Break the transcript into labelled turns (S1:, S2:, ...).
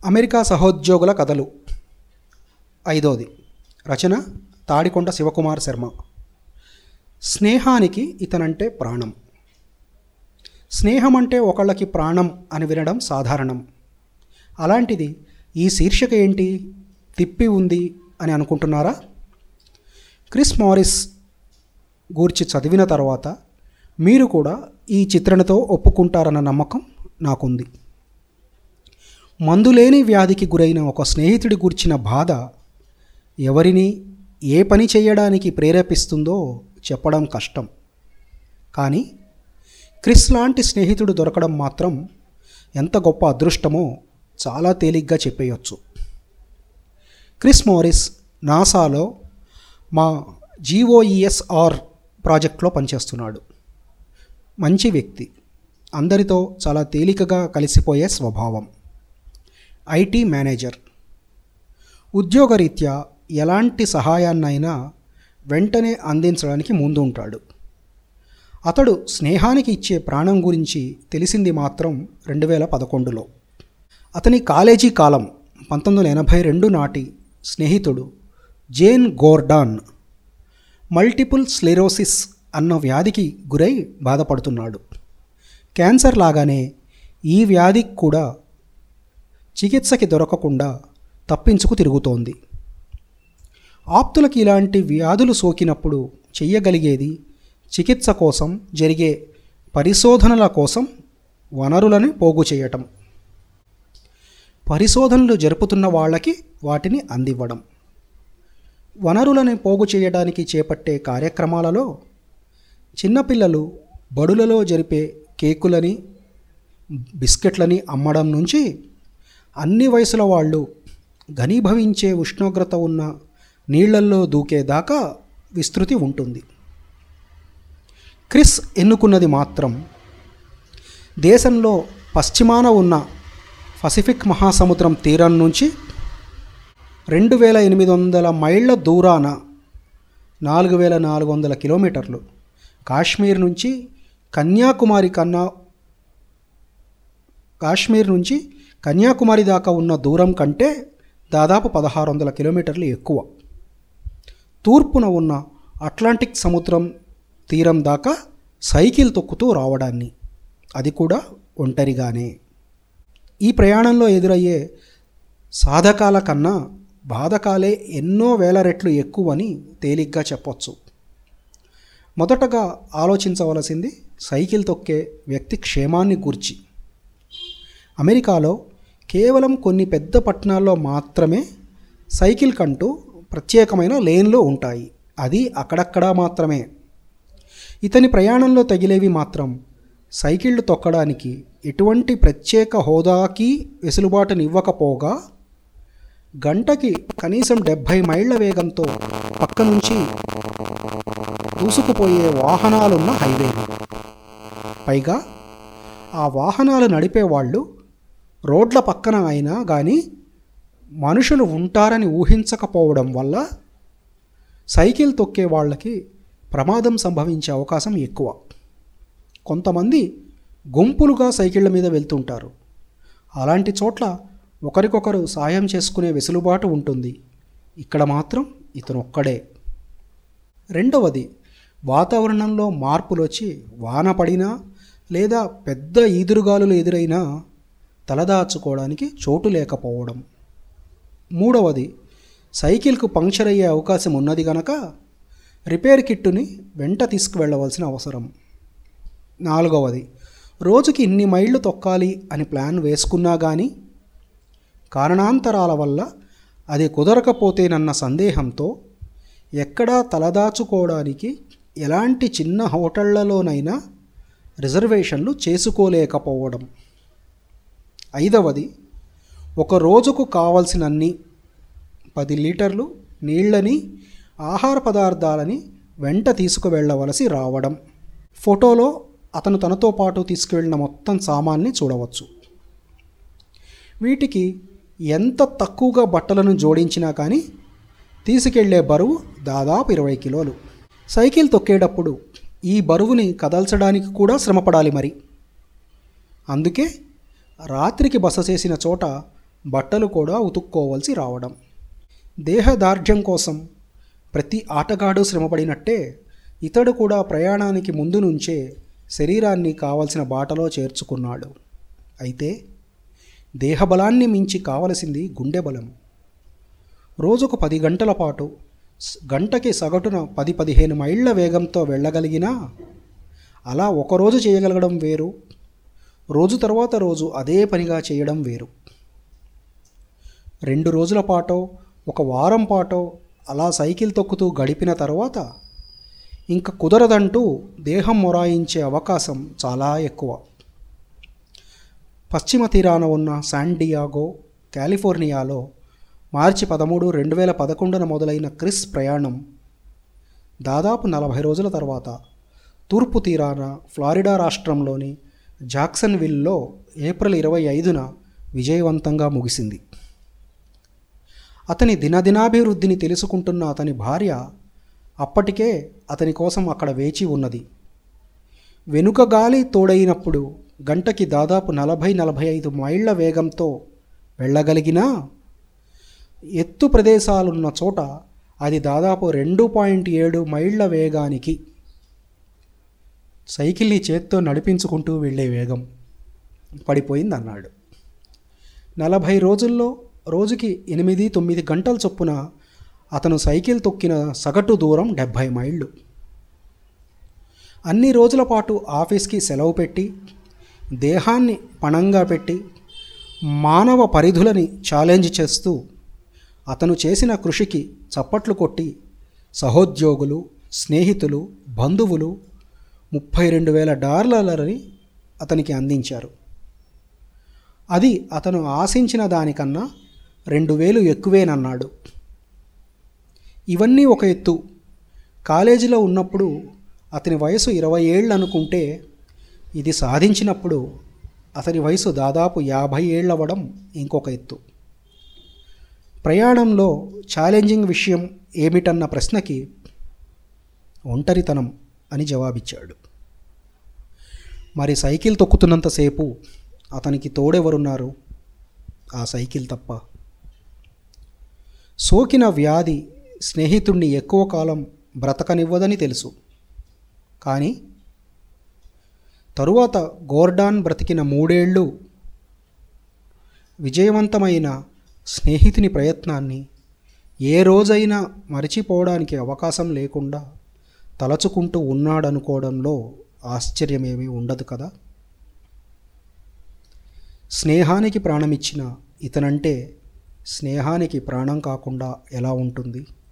S1: America సహోద్యోగుల కథలు ఐదోది రచన తాడికొండ శివకుమార్ శర్మ స్నేహానికి ఇతనంటే ప్రాణం స్నేహం అంటే ఒకళ్ళకి ప్రాణం అని వినడం సాధారణం అలాంటిది ఈ శీర్షిక ఏంటి తిప్పి ఉంది అని అనుకుంటున్నారా క్రిస్ మారిస్ గూర్చి చదివిన తర్వాత మీరు కూడా ఈ చిత్రణతో ఒప్పుకుంటారన్న నమ్మకం నాకుంది మందులేని వ్యాధికి గురైన ఒక స్నేహితుడి గురించిన బాధ ఎవరిని ఏ పని చేయడానికి ప్రేరేపిస్తుందో చెప్పడం కష్టం కానీ క్రిస్ లాంటి స్నేహితుడు దొరకడం మాత్రం ఎంత గొప్ప అదృష్టమో చాలా తేలిగ్గా చెప్పేయచ్చు క్రిస్ మోరిస్ నాసాలో మా జీఓఈఎస్ఆర్ ప్రాజెక్ట్లో పనిచేస్తున్నాడు మంచి వ్యక్తి అందరితో చాలా తేలికగా కలిసిపోయే స్వభావం ఐటీ మేనేజర్ ఉద్యోగరీత్యా ఎలాంటి సహాయాన్నైనా వెంటనే అందించడానికి ముందు ఉంటాడు అతడు స్నేహానికి ఇచ్చే ప్రాణం గురించి తెలిసింది మాత్రం రెండు వేల పదకొండులో అతని కాలేజీ కాలం పంతొమ్మిది వందల ఎనభై రెండు నాటి స్నేహితుడు జేన్ గోర్డాన్ మల్టిపుల్ స్లెరోసిస్ అన్న వ్యాధికి గురై బాధపడుతున్నాడు క్యాన్సర్ లాగానే ఈ వ్యాధికి కూడా చికిత్సకి దొరకకుండా తప్పించుకు తిరుగుతోంది ఆప్తులకి ఇలాంటి వ్యాధులు సోకినప్పుడు చెయ్యగలిగేది చికిత్స కోసం జరిగే పరిశోధనల కోసం వనరులను పోగు చేయటం పరిశోధనలు జరుపుతున్న వాళ్ళకి వాటిని అందివ్వడం వనరులను పోగు చేయడానికి చేపట్టే కార్యక్రమాలలో చిన్నపిల్లలు బడులలో జరిపే కేకులని బిస్కెట్లని అమ్మడం నుంచి అన్ని వయసుల వాళ్ళు ఘనీభవించే ఉష్ణోగ్రత ఉన్న నీళ్లల్లో దూకేదాకా విస్తృతి ఉంటుంది క్రిస్ ఎన్నుకున్నది మాత్రం దేశంలో పశ్చిమాన ఉన్న పసిఫిక్ మహాసముద్రం తీరం నుంచి రెండు వేల ఎనిమిది వందల మైళ్ళ దూరాన నాలుగు వేల నాలుగు వందల కిలోమీటర్లు కాశ్మీర్ నుంచి కన్యాకుమారి కన్నా కాశ్మీర్ నుంచి కన్యాకుమారి దాకా ఉన్న దూరం కంటే దాదాపు పదహారు వందల కిలోమీటర్లు ఎక్కువ తూర్పున ఉన్న అట్లాంటిక్ సముద్రం తీరం దాకా సైకిల్ తొక్కుతూ రావడాన్ని అది కూడా ఒంటరిగానే ఈ ప్రయాణంలో ఎదురయ్యే సాధకాల కన్నా బాధకాలే ఎన్నో వేల రెట్లు ఎక్కువని తేలిగ్గా చెప్పొచ్చు మొదటగా ఆలోచించవలసింది సైకిల్ తొక్కే వ్యక్తి క్షేమాన్ని గూర్చి అమెరికాలో కేవలం కొన్ని పెద్ద పట్టణాల్లో మాత్రమే సైకిల్ కంటూ ప్రత్యేకమైన లేన్లు ఉంటాయి అది అక్కడక్కడా మాత్రమే ఇతని ప్రయాణంలో తగిలేవి మాత్రం సైకిళ్ళు తొక్కడానికి ఎటువంటి ప్రత్యేక హోదాకి వెసులుబాటునివ్వకపోగా గంటకి కనీసం డెబ్భై మైళ్ళ వేగంతో పక్క నుంచి దూసుకుపోయే వాహనాలున్న హైవేలు పైగా ఆ వాహనాలు నడిపే వాళ్ళు రోడ్ల పక్కన అయినా కానీ మనుషులు ఉంటారని ఊహించకపోవడం వల్ల సైకిల్ తొక్కే వాళ్ళకి ప్రమాదం సంభవించే అవకాశం ఎక్కువ కొంతమంది గుంపులుగా సైకిళ్ళ మీద వెళ్తుంటారు అలాంటి చోట్ల ఒకరికొకరు సాయం చేసుకునే వెసులుబాటు ఉంటుంది ఇక్కడ మాత్రం ఇతను ఒక్కడే రెండవది వాతావరణంలో మార్పులు వచ్చి వాన పడినా లేదా పెద్ద ఈదురుగాలులు ఎదురైనా తలదాచుకోవడానికి చోటు లేకపోవడం మూడవది సైకిల్కు పంక్చర్ అయ్యే అవకాశం ఉన్నది గనక రిపేర్ కిట్టుని వెంట తీసుకువెళ్ళవలసిన అవసరం నాలుగవది రోజుకి ఇన్ని మైళ్ళు తొక్కాలి అని ప్లాన్ వేసుకున్నా కానీ కారణాంతరాల వల్ల అది కుదరకపోతేనన్న సందేహంతో ఎక్కడా తలదాచుకోవడానికి ఎలాంటి చిన్న హోటళ్లలోనైనా రిజర్వేషన్లు చేసుకోలేకపోవడం ఐదవది ఒక రోజుకు కావలసినన్ని పది లీటర్లు నీళ్ళని ఆహార పదార్థాలని వెంట తీసుకువెళ్ళవలసి రావడం ఫోటోలో అతను తనతో పాటు తీసుకువెళ్ళిన మొత్తం సామాన్ని చూడవచ్చు వీటికి ఎంత తక్కువగా బట్టలను జోడించినా కానీ తీసుకెళ్లే బరువు దాదాపు ఇరవై కిలోలు సైకిల్ తొక్కేటప్పుడు ఈ బరువుని కదల్చడానికి కూడా శ్రమపడాలి మరి అందుకే రాత్రికి బస చేసిన చోట బట్టలు కూడా ఉతుక్కోవలసి రావడం దేహదార్ఢ్యం కోసం ప్రతి ఆటగాడు శ్రమపడినట్టే ఇతడు కూడా ప్రయాణానికి ముందు నుంచే శరీరాన్ని కావలసిన బాటలో చేర్చుకున్నాడు అయితే దేహబలాన్ని మించి కావలసింది గుండె బలం రోజుకు పది గంటల పాటు స్- గంటకి సగటున పది పదిహేను మైళ్ళ వేగంతో వెళ్ళగలిగినా అలా ఒకరోజు చేయగలగడం వేరు రోజు తర్వాత రోజు అదే పనిగా చేయడం వేరు రెండు రోజుల పాటో ఒక వారం పాటో అలా సైకిల్ తొక్కుతూ గడిపిన తర్వాత ఇంక కుదరదంటూ దేహం మొరాయించే అవకాశం చాలా ఎక్కువ పశ్చిమ తీరాన ఉన్న శాండియాగో కాలిఫోర్నియాలో మార్చి పదమూడు రెండు వేల పదకొండున మొదలైన క్రిస్ ప్రయాణం దాదాపు నలభై రోజుల తర్వాత తూర్పు తీరాన ఫ్లారిడా రాష్ట్రంలోని జాక్సన్విల్లో ఏప్రిల్ ఇరవై ఐదున విజయవంతంగా ముగిసింది అతని దినదినాభివృద్ధిని తెలుసుకుంటున్న అతని భార్య అప్పటికే అతని కోసం అక్కడ వేచి ఉన్నది వెనుక గాలి తోడైనప్పుడు గంటకి దాదాపు నలభై నలభై ఐదు మైళ్ళ వేగంతో వెళ్ళగలిగినా ఎత్తు ప్రదేశాలున్న చోట అది దాదాపు రెండు పాయింట్ ఏడు మైళ్ళ వేగానికి సైకిల్ని చేత్తో నడిపించుకుంటూ వెళ్ళే వేగం పడిపోయింది అన్నాడు నలభై రోజుల్లో రోజుకి ఎనిమిది తొమ్మిది గంటల చొప్పున అతను సైకిల్ తొక్కిన సగటు దూరం డెబ్భై మైళ్ళు అన్ని రోజుల పాటు ఆఫీస్కి సెలవు పెట్టి దేహాన్ని పణంగా పెట్టి మానవ పరిధులని ఛాలెంజ్ చేస్తూ అతను చేసిన కృషికి చప్పట్లు కొట్టి సహోద్యోగులు స్నేహితులు బంధువులు ముప్పై రెండు వేల డాలర్లని అతనికి అందించారు అది అతను ఆశించిన దానికన్నా రెండు వేలు ఎక్కువేనన్నాడు ఇవన్నీ ఒక ఎత్తు కాలేజీలో ఉన్నప్పుడు అతని వయసు ఇరవై ఏళ్ళు అనుకుంటే ఇది సాధించినప్పుడు అతని వయసు దాదాపు యాభై ఏళ్ళవడం ఇంకొక ఎత్తు ప్రయాణంలో ఛాలెంజింగ్ విషయం ఏమిటన్న ప్రశ్నకి ఒంటరితనం అని జవాబిచ్చాడు మరి సైకిల్ తొక్కుతున్నంతసేపు అతనికి తోడెవరున్నారు ఆ సైకిల్ తప్ప సోకిన వ్యాధి స్నేహితుణ్ణి ఎక్కువ కాలం బ్రతకనివ్వదని తెలుసు కానీ తరువాత గోర్డాన్ బ్రతికిన మూడేళ్ళు విజయవంతమైన స్నేహితుని ప్రయత్నాన్ని ఏ రోజైనా మరిచిపోవడానికి అవకాశం లేకుండా తలచుకుంటూ ఉన్నాడనుకోవడంలో ఆశ్చర్యమేమీ ఉండదు కదా స్నేహానికి ప్రాణమిచ్చిన ఇతనంటే స్నేహానికి ప్రాణం కాకుండా ఎలా ఉంటుంది